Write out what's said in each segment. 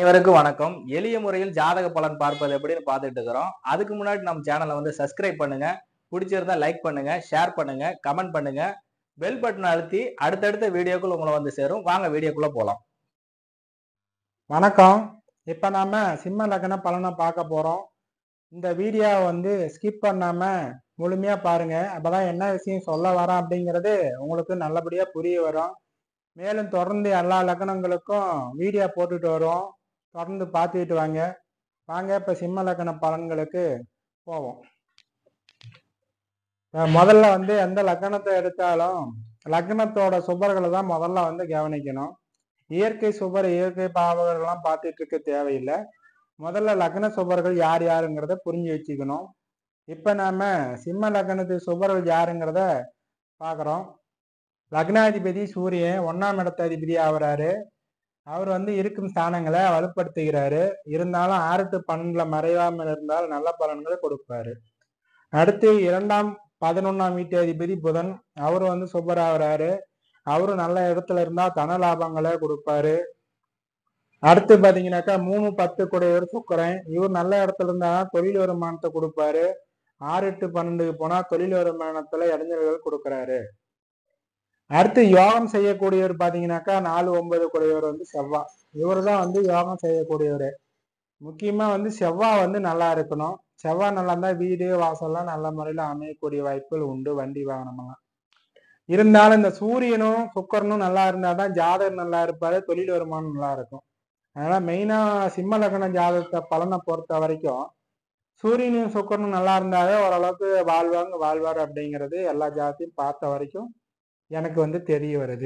அனைவருக்கும் வணக்கம் எளிய முறையில் ஜாதக பலன் பார்ப்பது எப்படின்னு பார்த்துட்டு இருக்கிறோம் அதுக்கு முன்னாடி நம்ம சேனலை வந்து சப்ஸ்கிரைப் பண்ணுங்க பிடிச்சிருந்தா லைக் பண்ணுங்க ஷேர் பண்ணுங்க கமெண்ட் பண்ணுங்க பெல் பட்டன் அழுத்தி அடுத்தடுத்த வீடியோக்குள்ள உங்களை வந்து சேரும் வாங்க வீடியோக்குள்ள போலாம் வணக்கம் இப்போ நாம சிம்ம லக்ன பலனை பார்க்க போகிறோம் இந்த வீடியோவை வந்து ஸ்கிப் பண்ணாமல் முழுமையாக பாருங்க அப்பதான் என்ன விஷயம் சொல்ல வரேன் அப்படிங்கிறது உங்களுக்கு நல்லபடியாக புரிய வரும் மேலும் தொடர்ந்து எல்லா லக்னங்களுக்கும் வீடியோ போட்டுட்டு வரோம் தொடர்ந்து பார்த்துக்கிட்டு வாங்க வாங்க இப்போ சிம்ம லக்ன பலன்களுக்கு போவோம் இப்ப முதல்ல வந்து எந்த லக்னத்தை எடுத்தாலும் லக்னத்தோட சுபர்களை தான் முதல்ல வந்து கவனிக்கணும் இயற்கை சுபர் இயற்கை பாவகர்கள்லாம் பார்த்துட்டு இருக்க தேவையில்லை முதல்ல லக்ன சுபர்கள் யார் யாருங்கிறத புரிஞ்சு வச்சுக்கணும் இப்போ நாம சிம்ம லக்னத்து சுபர்கள் யாருங்கிறத பார்க்குறோம் லக்னாதிபதி சூரியன் ஒன்னாம் இடத்த அதிபதி ஆகுறாரு அவர் வந்து இருக்கும் ஸ்தானங்களை வலுப்படுத்துகிறாரு இருந்தாலும் ஆறு டு பன்னெண்டுல மறைவாமல் இருந்தால் நல்ல பலன்களை கொடுப்பாரு அடுத்து இரண்டாம் பதினொன்னாம் வீட்டு அதிபதி புதன் அவர் வந்து சுபர் ஆகுறாரு அவரும் நல்ல இடத்துல இருந்தா தன லாபங்களை கொடுப்பாரு அடுத்து பாத்தீங்கன்னாக்கா மூணு பத்து கூடையவர் சுக்கரன் இவர் நல்ல இடத்துல இருந்தா தொழில் வருமானத்தை கொடுப்பாரு ஆறு எட்டு பன்னெண்டுக்கு போனா தொழில் வருமானத்துல இடைஞ்சல்கள் கொடுக்கறாரு அடுத்து யோகம் செய்யக்கூடியவர் பாத்தீங்கன்னாக்கா நாலு ஒன்பது கூடையவர் வந்து செவ்வாய் இவர் தான் வந்து யோகம் செய்யக்கூடியவர் முக்கியமா வந்து செவ்வாய் வந்து நல்லா இருக்கணும் செவ்வாய் நல்லா இருந்தா வீடு வாசல்லாம் நல்ல முறையில அமையக்கூடிய வாய்ப்புகள் உண்டு வண்டி வாகனமெல்லாம் இருந்தாலும் இந்த சூரியனும் சுக்கரனும் நல்லா இருந்தாதான் ஜாதகர் நல்லா இருப்பாரு தொழில் வருமானம் நல்லா இருக்கும் அதனால மெயினா சிம்ம லக்ன ஜாதகத்தை பலனை பொறுத்த வரைக்கும் சூரியனும் சுக்கரனும் நல்லா இருந்தாலே ஓரளவுக்கு வாழ்வாங்க வாழ்வார் அப்படிங்கிறது எல்லா ஜாதத்தையும் பார்த்த வரைக்கும் எனக்கு வந்து தெரிய வருது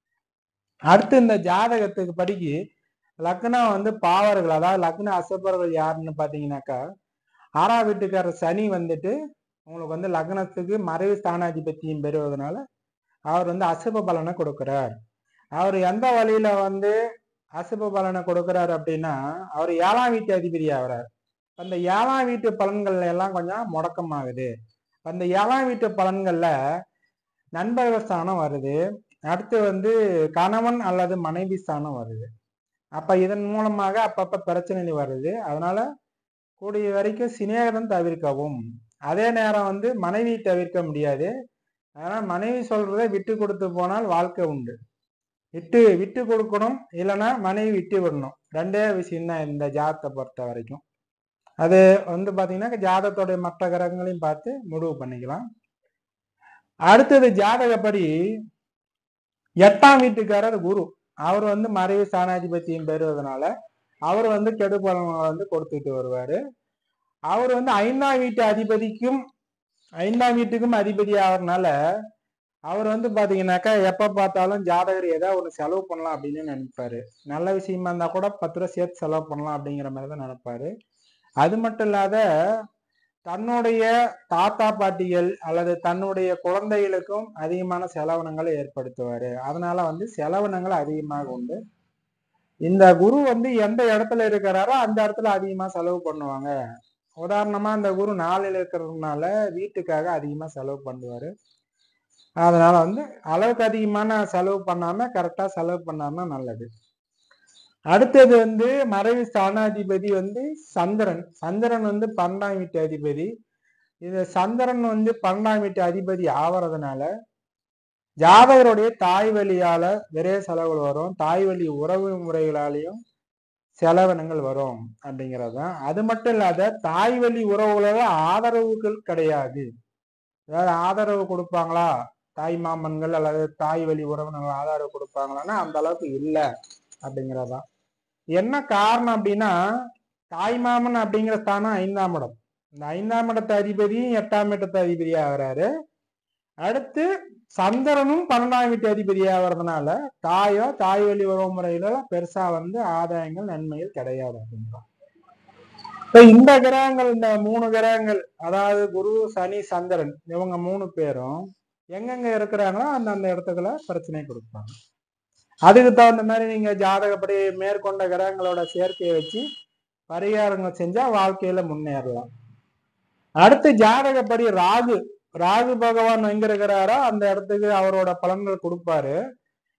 அடுத்து இந்த ஜாதகத்துக்கு படிக்கு லக்னம் வந்து பாவர்கள் அதாவது லக்ன அசப்பர்கள் யாருன்னு பாத்தீங்கன்னாக்கா ஆறாம் வீட்டுக்காரர் சனி வந்துட்டு உங்களுக்கு வந்து லக்னத்துக்கு மறைவு ஸ்தானாதிபத்தியம் பெறுவதனால அவர் வந்து அசுப பலனை கொடுக்கிறார் அவர் எந்த வழியில வந்து அசுப பலனை கொடுக்கிறார் அப்படின்னா அவர் ஏழாம் வீட்டு அதிபதி ஆகிறார் அந்த ஏழாம் வீட்டு பலன்கள் எல்லாம் கொஞ்சம் முடக்கமாகுது அந்த ஏழாம் வீட்டு பலன்கள்ல நண்பர்கள் ஸ்தானம் வருது அடுத்து வந்து கணவன் அல்லது மனைவி ஸ்தானம் வருது அப்ப இதன் மூலமாக அப்பப்ப பிரச்சனை வருது அதனால கூடிய வரைக்கும் சிநேகிதம் தவிர்க்கவும் அதே நேரம் வந்து மனைவி தவிர்க்க முடியாது அதனால மனைவி சொல்றதை விட்டு கொடுத்து போனால் வாழ்க்கை உண்டு விட்டு விட்டு கொடுக்கணும் இல்லைன்னா மனைவி விட்டு விடணும் ரெண்டே விஷயம் தான் இந்த ஜாதத்தை பொறுத்த வரைக்கும் அது வந்து பாத்தீங்கன்னா ஜாதகத்தோடைய மற்ற கிரகங்களையும் பார்த்து முடிவு பண்ணிக்கலாம் அடுத்தது ஜாதகப்படி எட்டாம் வீட்டுக்காரர் குரு அவர் வந்து மறைவு ஸ்தானாதிபத்தியம் பெறுவதனால அவர் வந்து கெடு பலன்களை வந்து கொடுத்துட்டு வருவாரு அவர் வந்து ஐந்தாம் வீட்டு அதிபதிக்கும் ஐந்தாம் வீட்டுக்கும் அதிபதி ஆகிறதுனால அவர் வந்து பாத்தீங்கன்னாக்கா எப்ப பார்த்தாலும் ஜாதகர் ஏதாவது ஒன்று செலவு பண்ணலாம் அப்படின்னு நினைப்பாரு நல்ல விஷயமா இருந்தா கூட பத்து ரூபா சேர்த்து செலவு பண்ணலாம் அப்படிங்கிற மாதிரி தான் நினைப்பாரு அது மட்டும் இல்லாத தன்னுடைய தாத்தா பாட்டிகள் அல்லது தன்னுடைய குழந்தைகளுக்கும் அதிகமான செலவினங்களை ஏற்படுத்துவாரு அதனால வந்து செலவினங்கள் அதிகமாக உண்டு இந்த குரு வந்து எந்த இடத்துல இருக்கிறாரோ அந்த இடத்துல அதிகமா செலவு பண்ணுவாங்க உதாரணமா இந்த குரு நாளில் இருக்கிறதுனால வீட்டுக்காக அதிகமா செலவு பண்ணுவாரு அதனால வந்து அளவுக்கு அதிகமான செலவு பண்ணாம கரெக்டா செலவு பண்ணாம நல்லது அடுத்தது வந்து மறைவு ஸ்தானாதிபதி வந்து சந்திரன் சந்திரன் வந்து பன்னெண்டாம் வீட்டு அதிபதி இது சந்திரன் வந்து பன்னெண்டாம் வீட்டு அதிபதி ஆவறதுனால ஜாதகருடைய தாய் வழியால நிறைய செலவுகள் வரும் தாய் வழி உறவு முறைகளாலையும் செலவினங்கள் வரும் அப்படிங்கிறது தான் அது மட்டும் இல்லாத தாய் வழி உறவுகளோட ஆதரவுகள் கிடையாது ஏதாவது ஆதரவு கொடுப்பாங்களா தாய் மாமன்கள் அல்லது தாய் வழி உறவினர்கள் ஆதரவு கொடுப்பாங்களான்னா அந்த அளவுக்கு இல்லை அப்படிங்கிறதான் என்ன காரணம் அப்படின்னா தாய் மாமன் அப்படிங்கிற ஸ்தானம் ஐந்தாம் இடம் இந்த ஐந்தாம் இடத்து அதிபதியும் எட்டாம் இடத்து அதிபதி ஆகிறாரு அடுத்து சந்திரனும் பன்னெண்டாம் வீட்டு அதிபதி ஆகிறதுனால தாயோ தாய் வழி உறவு முறையில பெருசா வந்து ஆதாயங்கள் நன்மைகள் கிடையாது அப்படிங்கிறோம் இப்ப இந்த கிரகங்கள் இந்த மூணு கிரகங்கள் அதாவது குரு சனி சந்திரன் இவங்க மூணு பேரும் எங்கெங்க இருக்கிறாங்களோ அந்தந்த இடத்துக்குள்ள பிரச்சனை கொடுப்பாங்க அதுக்கு தகுந்த மாதிரி நீங்க ஜாதகப்படி மேற்கொண்ட கிரகங்களோட சேர்க்கையை வச்சு பரிகாரங்கள் செஞ்சா வாழ்க்கையில முன்னேறலாம் அடுத்து ஜாதகப்படி ராகு ராகு பகவான் எங்க இருக்கிறாரோ அந்த இடத்துக்கு அவரோட பலன்கள் கொடுப்பாரு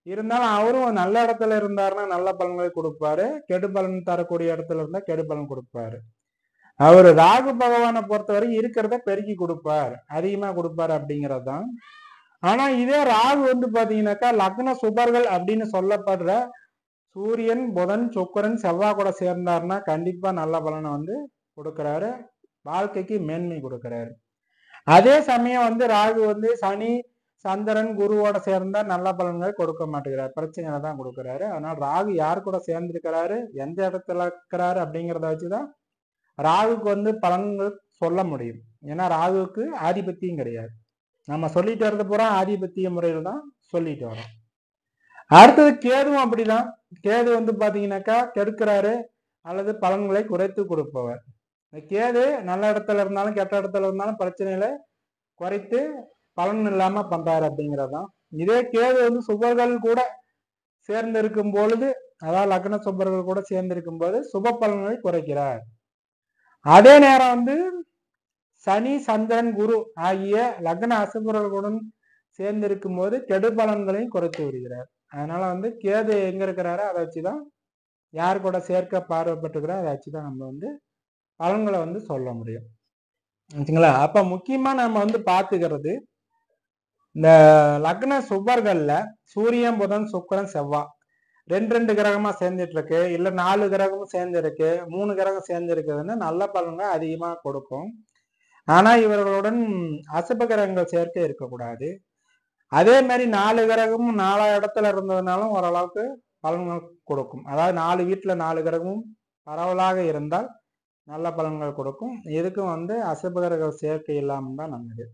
இருந்தாலும் அவரும் நல்ல இடத்துல இருந்தாருன்னா நல்ல பலன்களை கொடுப்பாரு கெடு பலன் தரக்கூடிய இடத்துல இருந்தா கெடு பலன் கொடுப்பாரு அவர் ராகு பகவானை பொறுத்தவரை இருக்கிறத பெருக்கி கொடுப்பார் அதிகமா கொடுப்பார் அப்படிங்கிறது தான் ஆனா இதே ராகு வந்து பாத்தீங்கன்னாக்கா லக்ன சுபர்கள் அப்படின்னு சொல்லப்படுற சூரியன் புதன் சுக்கரன் செவ்வாய் கூட சேர்ந்தாருன்னா கண்டிப்பா நல்ல பலனை வந்து கொடுக்கறாரு வாழ்க்கைக்கு மேன்மை கொடுக்கறாரு அதே சமயம் வந்து ராகு வந்து சனி சந்திரன் குருவோட சேர்ந்தா நல்ல பலன்கள் கொடுக்க மாட்டேங்கிறார் பிரச்சனைகளை தான் கொடுக்கறாரு அதனால ராகு யார் கூட சேர்ந்திருக்கிறாரு எந்த இடத்துல இருக்கிறாரு அப்படிங்கிறத வச்சுதான் ராகுக்கு வந்து பலன்கள் சொல்ல முடியும் ஏன்னா ராகுவுக்கு ஆதிபத்தியம் கிடையாது நம்ம சொல்லிட்டு வர்றது பூரா ஆதிபத்திய முறையில் தான் சொல்லிட்டு வரோம் அடுத்தது கேதுவும் அப்படிதான் கேது வந்து பாத்தீங்கன்னாக்கா கெடுக்கிறாரு அல்லது பலன்களை குறைத்து கொடுப்பவர் இந்த கேது நல்ல இடத்துல இருந்தாலும் கெட்ட இடத்துல இருந்தாலும் பிரச்சனைகளை குறைத்து பலன் இல்லாம பண்றாரு அப்படிங்கறதுதான் இதே கேது வந்து சுபர்கள் கூட சேர்ந்து இருக்கும் பொழுது அதாவது லக்ன சுபர்கள் கூட சேர்ந்து இருக்கும் போது சுப பலன்களை குறைக்கிறார் அதே நேரம் வந்து சனி சந்திரன் குரு ஆகிய லக்ன அசுபர்களுடன் சேர்ந்து இருக்கும் போது கெடு பலன்களையும் குறைத்து விடுகிறார் அதனால வந்து கேது எங்க இருக்கிறாரோ அதை வச்சுதான் யார் கூட சேர்க்க பார்வைப்பட்டுக்கிறோ அதை வச்சுதான் நம்ம வந்து பலன்களை வந்து சொல்ல முடியும் சரிங்களா அப்ப முக்கியமா நம்ம வந்து பாத்துக்கிறது இந்த லக்ன சுபர்கள்ல சூரியன் புதன் சுக்கிரன் செவ்வாய் ரெண்டு ரெண்டு கிரகமா சேர்ந்துட்டு இருக்கு இல்ல நாலு கிரகமும் சேர்ந்து இருக்கு மூணு கிரகம் சேர்ந்து இருக்குதுன்னு நல்ல பலன்கள் அதிகமா கொடுக்கும் ஆனா இவர்களுடன் அசுப கிரகங்கள் சேர்க்கை இருக்கக்கூடாது அதே மாதிரி நாலு கிரகமும் நாலா இடத்துல இருந்ததுனாலும் ஓரளவுக்கு பலன்கள் கொடுக்கும் அதாவது நாலு வீட்டுல நாலு கிரகமும் பரவலாக இருந்தால் நல்ல பலன்கள் கொடுக்கும் இதுக்கும் வந்து அசுப கிரக சேர்க்கை இல்லாம தான் நல்லது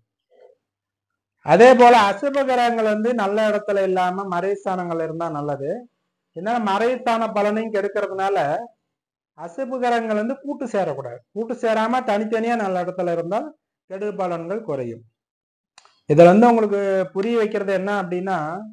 அதே போல அசுப கிரகங்கள் வந்து நல்ல இடத்துல இல்லாம மறைஸ்தானங்கள் இருந்தா நல்லது ஏன்னா மறைஸ்தான பலனையும் கெடுக்கிறதுனால அசுப கிரகங்கள் வந்து கூட்டு சேரக்கூடாது கூட்டு சேராம தனித்தனியா நல்ல இடத்துல இருந்தால் கெடு பலன்கள் குறையும் இதுல வந்து உங்களுக்கு புரிய வைக்கிறது என்ன அப்படின்னா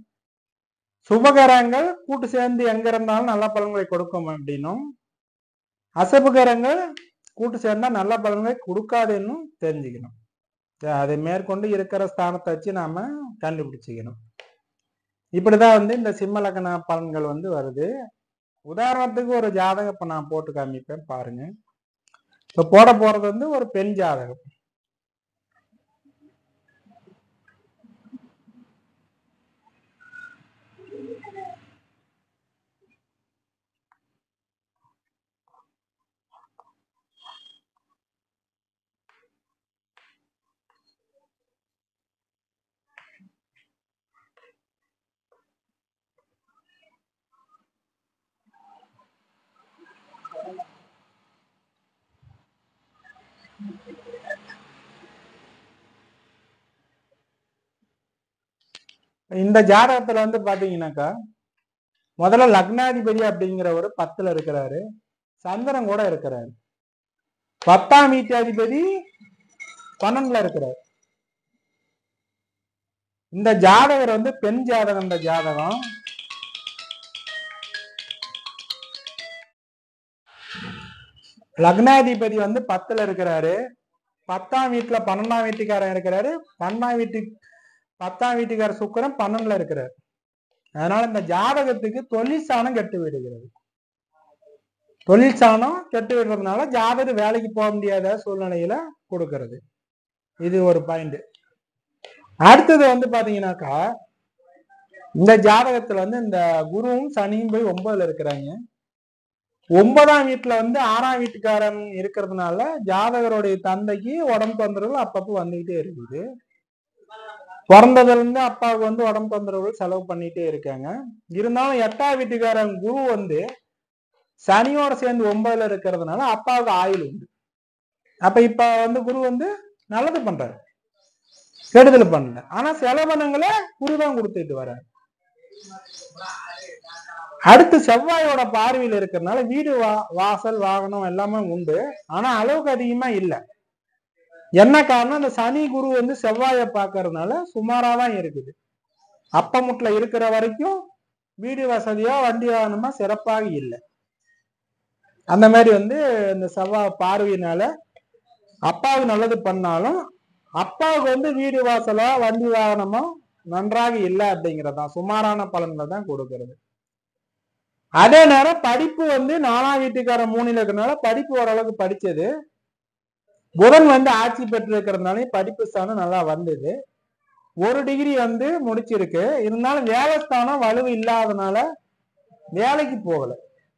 சுபகரங்கள் கூட்டு சேர்ந்து எங்க இருந்தாலும் நல்ல பலன்களை கொடுக்கும் அப்படின்னும் அசபகரங்கள் கூட்டு சேர்ந்தா நல்ல பலன்களை கொடுக்காதுன்னு தெரிஞ்சுக்கணும் சரி, அதை மேற்கொண்டு இருக்கிற ஸ்தானத்தை வச்சு நாம கண்டுபிடிச்சிக்கணும் இப்படிதான் வந்து இந்த சிம்ம லக்ன பலன்கள் வந்து வருது உதாரணத்துக்கு ஒரு ஜாதகம் இப்ப நான் போட்டு காமிப்பேன் பாருங்க இப்ப போட போறது வந்து ஒரு பெண் ஜாதகம் இந்த ஜாதகத்துல வந்து பாத்தீங்கன்னாக்கா முதல்ல லக்னாதிபதி அப்படிங்கிற ஒரு பத்துல இருக்கிறாரு சந்திரன் கூட இருக்கிறாரு பத்தாம் வீட்டாதிபதி பன்னெண்டுல இருக்கிறார் இந்த ஜாதகர் வந்து பெண் ஜாதகம் இந்த ஜாதகம் லக்னாதிபதி வந்து பத்துல இருக்கிறாரு பத்தாம் வீட்டுல பன்னெண்டாம் வீட்டுக்காரன் இருக்கிறாரு பன்னெண்டாம் வீட்டு பத்தாம் வீட்டுக்கார சுக்கிரன் பன்னெண்டுல இருக்கிறார் அதனால இந்த ஜாதகத்துக்கு தொழில் சாணம் கெட்டு விடுகிறது தொழில் சாணம் கெட்டு விடுறதுனால ஜாதகர் வேலைக்கு போக முடியாத சூழ்நிலையில கொடுக்கிறது இது ஒரு பாயிண்ட் அடுத்தது வந்து பாத்தீங்கன்னாக்கா இந்த ஜாதகத்துல வந்து இந்த குருவும் சனியும் போய் ஒன்பதுல இருக்கிறாங்க ஒன்பதாம் வீட்டுல வந்து ஆறாம் வீட்டுக்காரன் இருக்கிறதுனால ஜாதகருடைய தந்தைக்கு உடம்பு தொந்தரவு அப்பப்போ வந்துகிட்டே இருக்குது பிறந்ததுல இருந்து அப்பாவுக்கு வந்து உடம்பு தொந்தரவுகள் செலவு பண்ணிட்டே இருக்காங்க இருந்தாலும் எட்டாம் வீட்டுக்காரன் குரு வந்து சனியோட சேர்ந்து ஒன்பதுல இருக்கிறதுனால அப்பாவுக்கு ஆயுள் உண்டு அப்ப இப்ப வந்து குரு வந்து நல்லது பண்றாரு கெடுதல் பண்ணல ஆனா செலவனங்களை குரு தான் கொடுத்துட்டு வர்றாரு அடுத்து செவ்வாயோட பார்வையில் இருக்கிறதுனால வீடு வா வாசல் வாகனம் எல்லாமே உண்டு ஆனா அளவுக்கு அதிகமா இல்லை என்ன காரணம் அந்த சனி குரு வந்து செவ்வாயை பார்க்கறதுனால சுமாரா தான் இருக்குது அப்பமுட்ல இருக்கிற வரைக்கும் வீடு வசதியா வண்டி வாகனமா சிறப்பாக இல்லை அந்த மாதிரி வந்து இந்த செவ்வாய் பார்வையினால அப்பாவுக்கு நல்லது பண்ணாலும் அப்பாவுக்கு வந்து வீடு வாசலா வண்டி வாகனமோ நன்றாக இல்லை அப்படிங்கறதுதான் சுமாரான பலன்களை தான் கொடுக்கிறது அதே நேரம் படிப்பு வந்து நாலாம் வீட்டுக்காரன் மூணில் இருக்கிறதுனால படிப்பு ஓரளவுக்கு படிச்சது புதன் வந்து ஆட்சி பெற்று இருக்கிறதுனால படிப்பு ஸ்தானம் நல்லா வந்தது ஒரு டிகிரி வந்து முடிச்சிருக்கு இருந்தாலும் வேலை ஸ்தானம் வலு இல்லாதனால வேலைக்கு போகல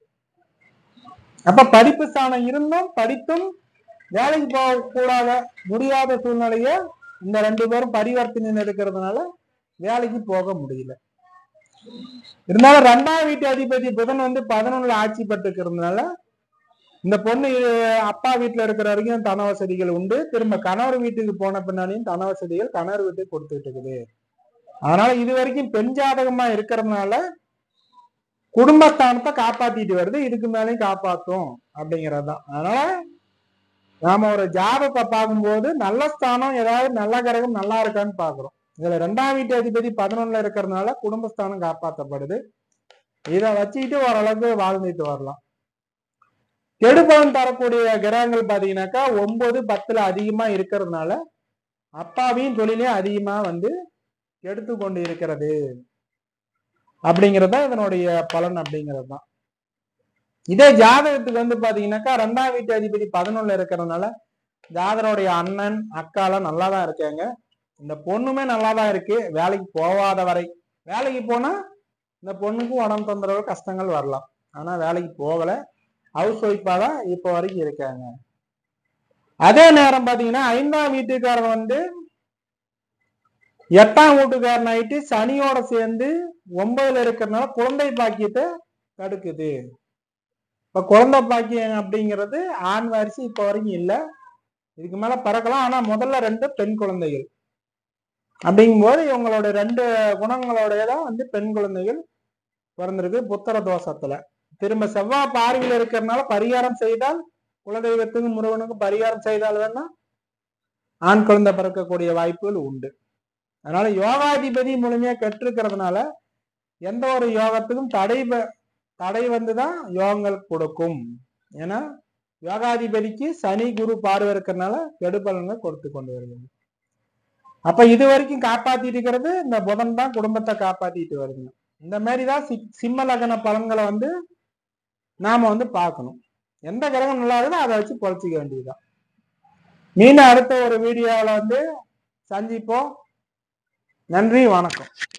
அப்ப படிப்பு ஸ்தானம் இருந்தும் படித்தும் வேலைக்கு போக கூடாத முடியாத சூழ்நிலைய இந்த ரெண்டு பேரும் பரிவர்த்தனை இருக்கிறதுனால வேலைக்கு போக முடியல இருந்தாலும் ரெண்டாம் வீட்டு அதிபதி புதன் வந்து பதினொன்னுல ஆட்சி பெற்றுக்கிறதுனால இந்த பொண்ணு இ- அப்பா வீட்டுல இருக்கிற வரைக்கும் தன வசதிகள் உண்டு திரும்ப கணவர் வீட்டுக்கு போன பின்னாடியும் தன வசதிகள் கணவர் வீட்டுக்கு கொடுத்துட்டு இருக்குது அதனால இது வரைக்கும் பெண் ஜாதகமா இருக்கிறதுனால குடும்பஸ்தானத்தை காப்பாத்திட்டு வருது இதுக்கு மேலேயும் காப்பாத்தும் அப்படிங்கறதுதான் அதனால நாம ஒரு ஜாதகத்தை பார்க்கும்போது நல்ல ஸ்தானம் ஏதாவது நல்ல கிரகம் நல்லா இருக்கான்னு பாக்குறோம் இதுல ரெண்டாம் வீட்டு அதிபதி பதினொன்னுல இருக்கிறதுனால குடும்பஸ்தானம் காப்பாற்றப்படுது இதை வச்சுக்கிட்டு ஓரளவுக்கு வாழ்ந்துட்டு வரலாம் கெடுபலன் தரக்கூடிய கிரகங்கள் பாத்தீங்கன்னாக்கா ஒன்பது பத்துல அதிகமா இருக்கிறதுனால அப்பாவையும் தொழிலே அதிகமா வந்து எடுத்து கொண்டு இருக்கிறது அப்படிங்கிறது தான் இதனுடைய பலன் அப்படிங்கிறது தான் இதே ஜாதகத்துக்கு வந்து பாத்தீங்கன்னாக்கா ரெண்டாம் வீட்டு அதிபதி பதினொன்னுல இருக்கிறதுனால ஜாதகருடைய அண்ணன் அக்காலாம் நல்லா தான் இருக்காங்க இந்த பொண்ணுமே நல்லா தான் இருக்கு வேலைக்கு போகாத வரை வேலைக்கு போனா இந்த பொண்ணுக்கும் உடம்பு தொந்தரவு கஷ்டங்கள் வரலாம் ஆனா வேலைக்கு போகல ஹவுஸ் ஒய்ஃபா தான் இப்போ வரைக்கும் இருக்காங்க அதே நேரம் பாத்தீங்கன்னா ஐந்தாம் வீட்டுக்காரன் வந்து எட்டாம் வீட்டுக்காரன் ஆயிட்டு சனியோட சேர்ந்து ஒன்பதுல இருக்கிறதுனால குழந்தை பாக்கியத்தை தடுக்குது இப்ப குழந்தை பாக்கியம் அப்படிங்கிறது ஆண் வாரிசு இப்ப வரைக்கும் இல்ல இதுக்கு மேல பறக்கலாம் ஆனா முதல்ல ரெண்டு பெண் குழந்தைகள் அப்படிங்கும்போது இவங்களோட ரெண்டு குணங்களோடய தான் வந்து பெண் குழந்தைகள் பிறந்திருக்கு புத்திர தோஷத்துல திரும்ப செவ்வாய் பார்வையில் இருக்கிறதுனால பரிகாரம் செய்தால் குலதெய்வத்துக்கும் முருகனுக்கும் பரிகாரம் செய்தால் வேணா ஆண் குழந்தை பிறக்கக்கூடிய வாய்ப்புகள் உண்டு அதனால யோகாதிபதி முழுமையா கற்றிருக்கிறதுனால எந்த ஒரு யோகத்துக்கும் தடை வ- தடை வந்துதான் யோகங்கள் கொடுக்கும் ஏன்னா யோகாதிபதிக்கு சனி குரு பார்வை இருக்கிறதுனால கெடுபலன்கள் கொடுத்து கொண்டு வருகிறது அப்ப இது வரைக்கும் காப்பாத்திட்டு இருக்கிறது இந்த புதன் தான் குடும்பத்தை காப்பாத்திட்டு வருதுங்க இந்த மாதிரி தான் சி- சிம்ம லக்ன பலன்களை வந்து நாம வந்து பார்க்கணும் எந்த கிரகம் நல்லா இருக்குதோ அதை வச்சு பொழைச்சிக்க வேண்டியதுதான் மீண்டும் அடுத்த ஒரு வீடியோவில் வந்து சந்திப்போம் நன்றி வணக்கம்